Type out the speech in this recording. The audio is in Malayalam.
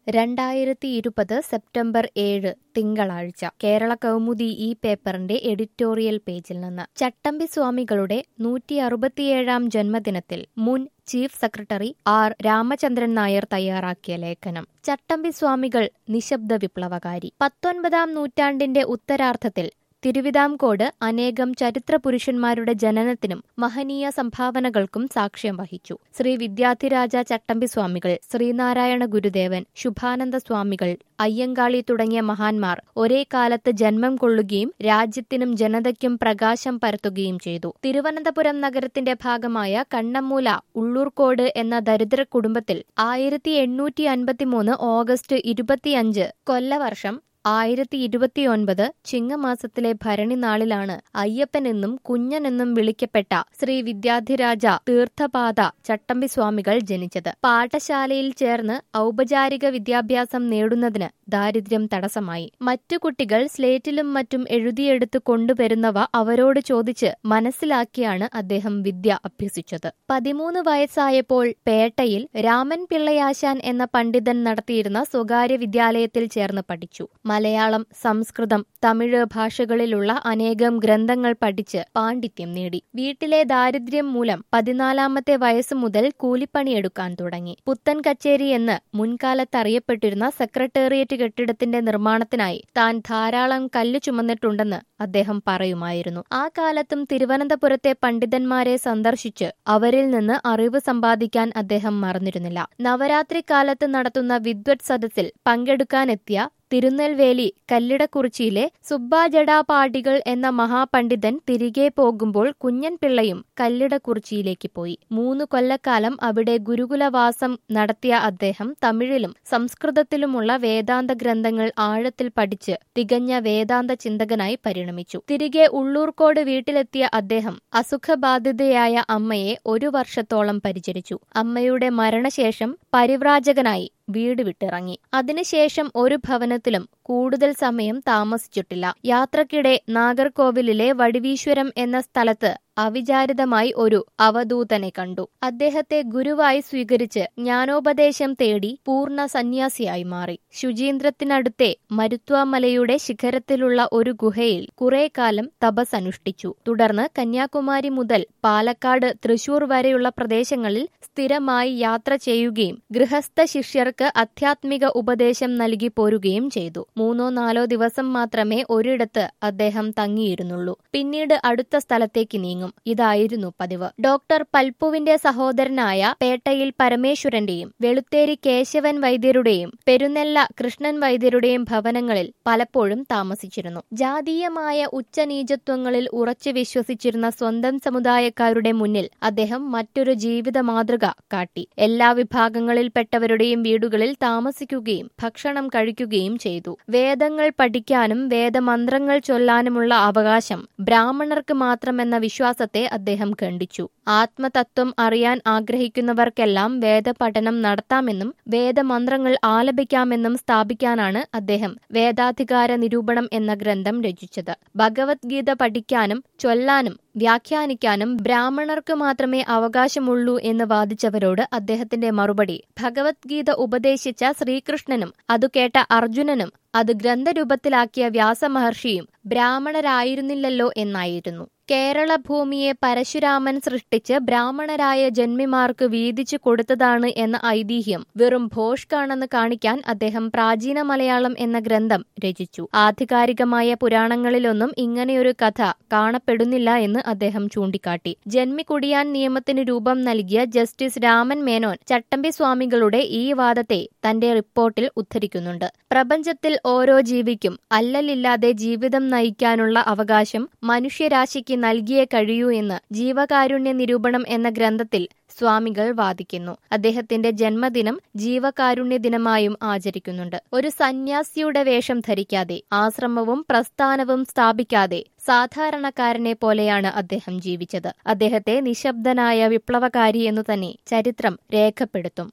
രണ്ടായിരത്തി ഇരുപത് സെപ്റ്റംബർ ഏഴ് തിങ്കളാഴ്ച കേരള കൗമുദി ഈ പേപ്പറിന്റെ എഡിറ്റോറിയൽ പേജിൽ നിന്ന് ചട്ടമ്പി സ്വാമികളുടെ നൂറ്റി അറുപത്തിയേഴാം ജന്മദിനത്തിൽ മുൻ chief secretary R Ramachandran Nair തയ്യാറാക്കിയ ലേഖനം ചട്ടമ്പി സ്വാമികൾ നിശബ്ദ വിപ്ലവകാരി പത്തൊൻപതാം നൂറ്റാണ്ടിന്റെ ഉത്തരാർദ്ധത്തിൽ തിരുവിതാംകോട് അനേകം ചരിത്ര പുരുഷന്മാരുടെ ജനനത്തിനും മഹനീയ സംഭാവനകൾക്കും സാക്ഷ്യം വഹിച്ചു ശ്രീ വിദ്യാധിരാജ ചട്ടമ്പി സ്വാമികൾ ശ്രീനാരായണ ഗുരുദേവൻ ശുഭാനന്ദ സ്വാമികൾ അയ്യങ്കാളി തുടങ്ങിയ മഹാന്മാർ ഒരേ കാലത്ത് ജന്മം കൊള്ളുകയും രാജ്യത്തിനും ജനതയ്ക്കും പ്രകാശം പരത്തുകയും ചെയ്തു തിരുവനന്തപുരം നഗരത്തിന്റെ ഭാഗമായ കണ്ണമ്മൂല ഉള്ളൂർക്കോട് എന്ന ദരിദ്ര കുടുംബത്തിൽ ആയിരത്തി എണ്ണൂറ്റി അൻപത്തിമൂന്ന് ഓഗസ്റ്റ് ഇരുപത്തിയഞ്ച് കൊല്ലവർഷം ആയിരത്തി ഇരുപത്തിയൊൻപത് ചിങ്ങമാസത്തിലെ ഭരണി നാളിലാണ് അയ്യപ്പനെന്നും കുഞ്ഞനെന്നും വിളിക്കപ്പെട്ട ശ്രീ വിദ്യാധിരാജ തീർത്ഥപാത ചട്ടമ്പി സ്വാമികൾ ജനിച്ചത് പാഠശാലയിൽ ചേർന്ന് ഔപചാരിക വിദ്യാഭ്യാസം നേടുന്നതിന് ദാരിദ്ര്യം തടസ്സമായി മറ്റു കുട്ടികൾ സ്ലേറ്റിലും മറ്റും എഴുതിയെടുത്ത് കൊണ്ടുവരുന്നവ അവരോട് ചോദിച്ച് മനസ്സിലാക്കിയാണ് അദ്ദേഹം വിദ്യ അഭ്യസിച്ചത് പതിമൂന്ന് വയസ്സായപ്പോൾ പേട്ടയിൽ രാമൻ പിള്ളയാശാൻ എന്ന പണ്ഡിതൻ നടത്തിയിരുന്ന സ്വകാര്യ വിദ്യാലയത്തിൽ ചേർന്ന് പഠിച്ചു മലയാളം സംസ്കൃതം തമിഴ് ഭാഷകളിലുള്ള അനേകം ഗ്രന്ഥങ്ങൾ പഠിച്ച് പാണ്ഡിത്യം നേടി വീട്ടിലെ ദാരിദ്ര്യം മൂലം പതിനാലാമത്തെ വയസ്സ് മുതൽ കൂലിപ്പണിയെടുക്കാൻ തുടങ്ങി പുത്തൻ കച്ചേരി എന്ന് മുൻകാലത്ത് അറിയപ്പെട്ടിരുന്ന സെക്രട്ടേറിയറ്റ് കെട്ടിടത്തിന്റെ നിർമ്മാണത്തിനായി താൻ ധാരാളം കല്ല് ചുമന്നിട്ടുണ്ടെന്ന് അദ്ദേഹം പറയുമായിരുന്നു ആ കാലത്തും തിരുവനന്തപുരത്തെ പണ്ഡിതന്മാരെ സന്ദർശിച്ച് അവരിൽ നിന്ന് അറിവ് സമ്പാദിക്കാൻ അദ്ദേഹം മറന്നിരുന്നില്ല നവരാത്രി കാലത്ത് നടത്തുന്ന വിദ്വത് സദസ്സിൽ പങ്കെടുക്കാനെത്തിയ തിരുനെൽവേലി കല്ലിടക്കുറിച്ചിയിലെ സുബ്ബാജടാപാടികൾ എന്ന മഹാപണ്ഡിതൻ തിരികെ പോകുമ്പോൾ കുഞ്ഞൻ പിള്ളയും കല്ലിടക്കുറിച്ചിയിലേക്ക് പോയി മൂന്നു കൊല്ലക്കാലം അവിടെ ഗുരുകുലവാസം നടത്തിയ അദ്ദേഹം തമിഴിലും സംസ്കൃതത്തിലുമുള്ള വേദാന്ത ഗ്രന്ഥങ്ങൾ ആഴത്തിൽ പഠിച്ച് തികഞ്ഞ വേദാന്ത ചിന്തകനായി പരിണമിച്ചു തിരികെ ഉള്ളൂർക്കോട് വീട്ടിലെത്തിയ അദ്ദേഹം അസുഖബാധിതയായ അമ്മയെ ഒരു വർഷത്തോളം പരിചരിച്ചു അമ്മയുടെ മരണശേഷം പരിവ്രാജകനായി വീട് വിട്ടിറങ്ങി അതിനുശേഷം ഒരു ഭവനത്തിലും കൂടുതൽ സമയം താമസിച്ചിട്ടില്ല യാത്രക്കിടെ നാഗർകോവിലിലെ വടിവീശ്വരം എന്ന സ്ഥലത്ത് അവിചാരിതമായി ഒരു അവധൂതനെ കണ്ടു അദ്ദേഹത്തെ ഗുരുവായി സ്വീകരിച്ച് ജ്ഞാനോപദേശം തേടി പൂർണ്ണ സന്യാസിയായി മാറി ശുചീന്ദ്രത്തിനടുത്തെ മരുത്വാമലയുടെ ശിഖരത്തിലുള്ള ഒരു ഗുഹയിൽ കുറെ കാലം തപസ് അനുഷ്ഠിച്ചു തുടർന്ന് കന്യാകുമാരി മുതൽ പാലക്കാട് തൃശൂർ വരെയുള്ള പ്രദേശങ്ങളിൽ സ്ഥിരമായി യാത്ര ചെയ്യുകയും ഗൃഹസ്ഥ ശിഷ്യർക്ക് ആധ്യാത്മിക ഉപദേശം നൽകി പോരുകയും ചെയ്തു മൂന്നോ നാലോ ദിവസം മാത്രമേ ഒരിടത്ത് അദ്ദേഹം തങ്ങിയിരുന്നുള്ളൂ പിന്നീട് അടുത്ത സ്ഥലത്തേക്ക് നീങ്ങും ഇതായിരുന്നു പതിവ് ഡോക്ടർ പൽപ്പുവിന്റെ സഹോദരനായ പേട്ടയിൽ പരമേശ്വരന്റെയും വെളുത്തേരി കേശവൻ വൈദ്യരുടെയും പെരുന്നെല്ല കൃഷ്ണൻ വൈദ്യരുടെയും ഭവനങ്ങളിൽ പലപ്പോഴും താമസിച്ചിരുന്നു ജാതീയമായ ഉച്ചനീചത്വങ്ങളിൽ ഉറച്ചു വിശ്വസിച്ചിരുന്ന സ്വന്തം സമുദായക്കാരുടെ മുന്നിൽ അദ്ദേഹം മറ്റൊരു ജീവിത മാതൃക കാട്ടി എല്ലാ വിഭാഗങ്ങളിൽപ്പെട്ടവരുടെയും വീടുകളിൽ താമസിക്കുകയും ഭക്ഷണം കഴിക്കുകയും ചെയ്തു വേദങ്ങൾ പഠിക്കാനും വേദമന്ത്രങ്ങൾ ചൊല്ലാനുമുള്ള അവകാശം ബ്രാഹ്മണർക്ക് മാത്രമെന്ന വിശ്വാസത്തെ അദ്ദേഹം ഖണ്ഡിച്ചു ആത്മതത്വം അറിയാൻ ആഗ്രഹിക്കുന്നവർക്കെല്ലാം വേദപഠനം നടത്താമെന്നും വേദമന്ത്രങ്ങൾ ആലപിക്കാമെന്നും സ്ഥാപിക്കാനാണ് അദ്ദേഹം വേദാധികാര നിരൂപണം എന്ന ഗ്രന്ഥം രചിച്ചത് ഭഗവത്ഗീത പഠിക്കാനും ചൊല്ലാനും വ്യാഖ്യാനിക്കാനും ബ്രാഹ്മണർക്ക് മാത്രമേ അവകാശമുള്ളൂ എന്ന് വാദിച്ചവരോട് അദ്ദേഹത്തിന്റെ മറുപടി ഭഗവത്ഗീത ഉപദേശിച്ച ശ്രീകൃഷ്ണനും അതു കേട്ട അർജുനനും അത് ഗ്രന്ഥരൂപത്തിലാക്കിയ വ്യാസമഹർഷിയും ബ്രാഹ്മണരായിരുന്നില്ലല്ലോ എന്നായിരുന്നു കേരള ഭൂമിയെ പരശുരാമൻ സൃഷ്ടിച്ച് ബ്രാഹ്മണരായ ജന്മിമാർക്ക് വീതിച്ചു കൊടുത്തതാണ് എന്ന ഐതിഹ്യം വെറും ഭോഷ്കാണെന്ന് കാണിക്കാൻ അദ്ദേഹം പ്രാചീന മലയാളം എന്ന ഗ്രന്ഥം രചിച്ചു ആധികാരികമായ പുരാണങ്ങളിലൊന്നും ഇങ്ങനെയൊരു കഥ കാണപ്പെടുന്നില്ല എന്ന് അദ്ദേഹം ചൂണ്ടിക്കാട്ടി ജന്മിക്കുടിയാൻ നിയമത്തിന് രൂപം നൽകിയ ജസ്റ്റിസ് രാമൻ മേനോൻ ചട്ടമ്പി സ്വാമികളുടെ ഈ വാദത്തെ തന്റെ റിപ്പോർട്ടിൽ ഉദ്ധരിക്കുന്നുണ്ട് പ്രപഞ്ചത്തിൽ ഓരോ ജീവിക്കും അല്ലലില്ലാതെ ജീവിതം നയിക്കാനുള്ള അവകാശം മനുഷ്യരാശിക്ക് നൽകിയേ കഴിയൂ എന്ന് ജീവകാരുണ്യ നിരൂപണം എന്ന ഗ്രന്ഥത്തിൽ സ്വാമികൾ വാദിക്കുന്നു അദ്ദേഹത്തിന്റെ ജന്മദിനം ജീവകാരുണ്യ ദിനമായും ആചരിക്കുന്നുണ്ട് ഒരു സന്യാസിയുടെ വേഷം ധരിക്കാതെ ആശ്രമവും പ്രസ്ഥാനവും സ്ഥാപിക്കാതെ സാധാരണക്കാരനെ പോലെയാണ് അദ്ദേഹം ജീവിച്ചത് അദ്ദേഹത്തെ നിശബ്ദനായ വിപ്ലവകാരി എന്നു തന്നെ ചരിത്രം രേഖപ്പെടുത്തും